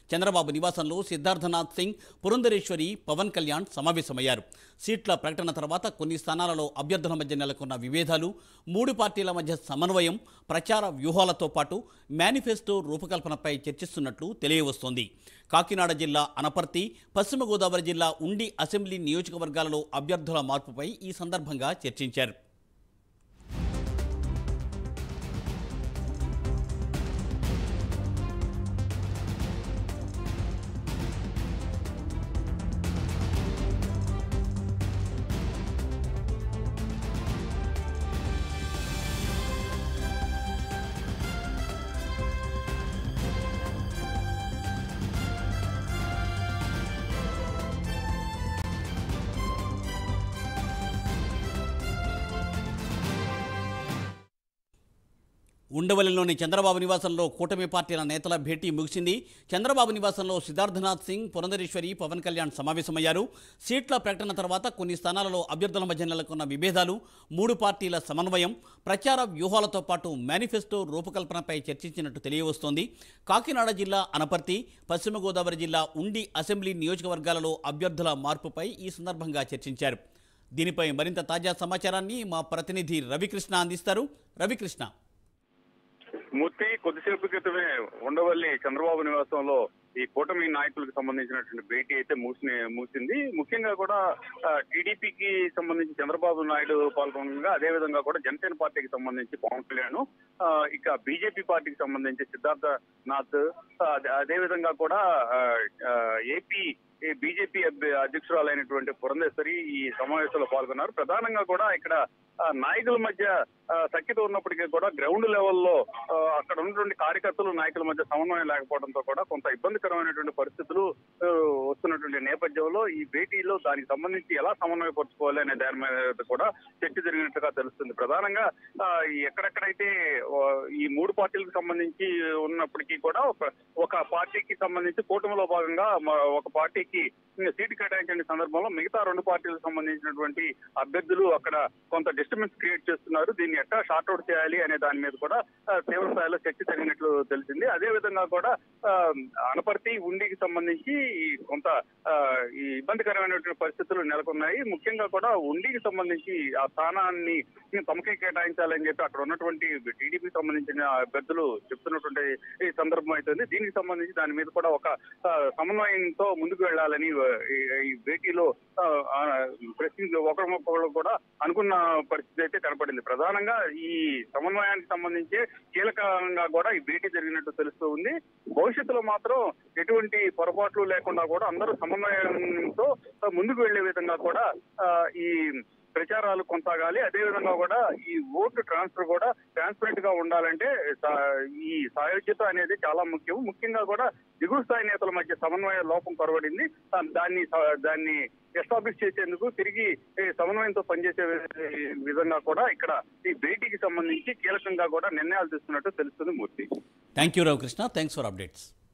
చంద్రబాబు నివాసంలో సిద్ధార్థనాథ్ సింగ్ పురంధరేశ్వరి పవన్ కళ్యాణ్ సమావేశమయ్యారు సీట్ల ప్రకటన తర్వాత కొన్ని స్థానాలలో అభ్యర్థుల మధ్య నెలకొన్న విభేదాలు మూడు పార్టీల మధ్య సమన్వయం ప్రచార వ్యూహాలతో పాటు మేనిఫెస్టో రూపకల్పనపై చర్చిస్తున్నట్లు తెలియవస్తోంది కాకినాడ జిల్లా అనపర్తి పశ్చిమ గోదావరి జిల్లా ఉండి అసెంబ్లీ నియోజకవర్గాలలో అభ్యర్థుల మార్పుపై ఈ సందర్భంగా చర్చించారు ఉండవల్లిలోని చంద్రబాబు నివాసంలో కూటమి పార్టీల నేతల భేటీ ముగిసింది చంద్రబాబు నివాసంలో సిద్ధార్థనాథ్ సింగ్ పురంధరేశ్వరి పవన్ కళ్యాణ్ సమావేశమయ్యారు సీట్ల ప్రకటన తర్వాత కొన్ని స్థానాలలో అభ్యర్థుల మధ్య నెలకొన్న విభేదాలు మూడు పార్టీల సమన్వయం ప్రచార వ్యూహాలతో పాటు మేనిఫెస్టో రూపకల్పనపై చర్చించినట్టు తెలియవస్తోంది కాకినాడ జిల్లా అనపర్తి పశ్చిమ గోదావరి జిల్లా ఉండి అసెంబ్లీ నియోజకవర్గాలలో అభ్యర్థుల మార్పుపై ఈ సందర్భంగా చర్చించారు దీనిపై మరింత తాజా సమాచారాన్ని మా ప్రతినిధి రవికృష్ణ అందిస్తారు రవికృష్ణ మూర్తి కొద్దిసేపు క్రితమే ఉండవల్లి చంద్రబాబు నివాసంలో ఈ కూటమి నాయకులకు సంబంధించినటువంటి భేటీ అయితే మూసి మూసింది ముఖ్యంగా కూడా టీడీపీకి సంబంధించి చంద్రబాబు నాయుడు పాల్గొనగా అదే విధంగా కూడా జనసేన పార్టీకి సంబంధించి పవన్ కళ్యాణ్ ఆ, ఇక బీజేపీ పార్టీకి సంబంధించి సిద్ధార్థ నాథ్ ఆ, అదే- అదే విధంగా కూడా ఆ, ఆ, ఏపీ ఈ బీజేపీ అభ్య- అధ్యక్షురాలైనటువంటి పురంధేశ్వరి ఈ సమావేశంలో పాల్గొన్నారు ప్రధానంగా కూడా ఇక్కడ ఆ, నాయకుల మధ్య ఆ, సఖ్యత ఉన్నప్పటికీ కూడా గ్రౌండ్ లెవెల్లో ఆ, అక్కడ ఉన్నటువంటి కార్యకర్తలు నాయకుల మధ్య సమన్వయం లేకపోవడంతో కూడా కొంత ఇబ్బందికరమైనటువంటి పరిస్థితులు ఆ, వస్తున్నటువంటి నేపథ్యంలో ఈ భేటీలో దానికి సంబంధించి ఎలా సమన్వయపరచుకోవాలి అనే దాని మీద కూడా చర్చ జరిగినట్టుగా తెలుస్తుంది ప్రధానంగా ఆ, ఈ ఎక్కడెక్కడైతే ఆ, ఈ మూడు పార్టీలకు సంబంధించి ఉన్నప్పటికీ కూడా ఒక ఒక పార్టీకి సంబంధించి కూటమిలో భాగంగా మ- ఒక పార్టీకి సీటు కేటాయించిన సందర్భంలో మిగతా రెండు పార్టీలకు సంబంధించినటువంటి అభ్యర్థులు అక్కడ కొంత డిస్టర్బెన్స్ క్రియేట్ చేస్తున్నారు దీన్ని ఎట్లా షార్ట్ అవుట్ చేయాలి అనే దాని మీద కూడా ఆ, తీవ్ర స్థాయిలో చర్చ జరిగినట్లు తెలిసింది అదే విధంగా కూడా ఆ, అనపర్తి ఉండికి సంబంధించి ఈ కొంత ఆ, ఈ ఇబ్బందికరమైనటువంటి పరిస్థితులు నెలకొన్నాయి ముఖ్యంగా కూడా ఉండికి సంబంధించి ఆ స్థానాన్ని తమకే కేటాయించాలని చెప్పి అక్కడ ఉన్నటువంటి టీడీపీ సంబంధించిన అభ్యర్థులు చెప్తున్నటువంటి ఈ సందర్భం అవుతుంది దీనికి సంబంధించి దాని మీద కూడా ఒక ఆ, సమన్వయంతో ముందుకు వెళ్లాలని ఆ, ఈ- ఈ భేటీలో ఆ, ఆ, ప్రతి ఒకరికొకరు కూడా అనుకున్న పరిస్థితి అయితే కనపడింది ప్రధానంగా ఈ సమన్వయానికి సంబంధించి కీలకంగా కూడా ఈ భేటీ జరిగినట్టు తెలుస్తూ ఉంది భవిష్యత్తులో మాత్రం ఎటువంటి పొరపాట్లు లేకుండా కూడా అందరూ సమన్వయంతో ముందుకు వెళ్లే విధంగా కూడా ఆ, ఈ ప్రచారాలు కొనసాగాలి అదే విధంగా కూడా ఈ ఓటు ట్రాన్స్ఫర్ కూడా ట్రాన్స్పరెంట్ గా ఉండాలంటే సా- ఈ సాయోజ్యత అనేది చాలా ముఖ్యం ముఖ్యంగా కూడా దిగువ స్థాయి నేతల మధ్య సమన్వయ లోపం కొరబడింది ఆ, దాన్ని స- దాన్ని ఎస్టాబ్లిష్ చేసేందుకు తిరిగి ఈ సమన్వయంతో పనిచేసే వి- విధంగా కూడా ఇక్కడ ఈ భేటీకి సంబంధించి కీలకంగా కూడా నిర్ణయాలు తీసుకున్నట్టు తెలుస్తుంది Murthy thank you Ravikrishna thanks for updates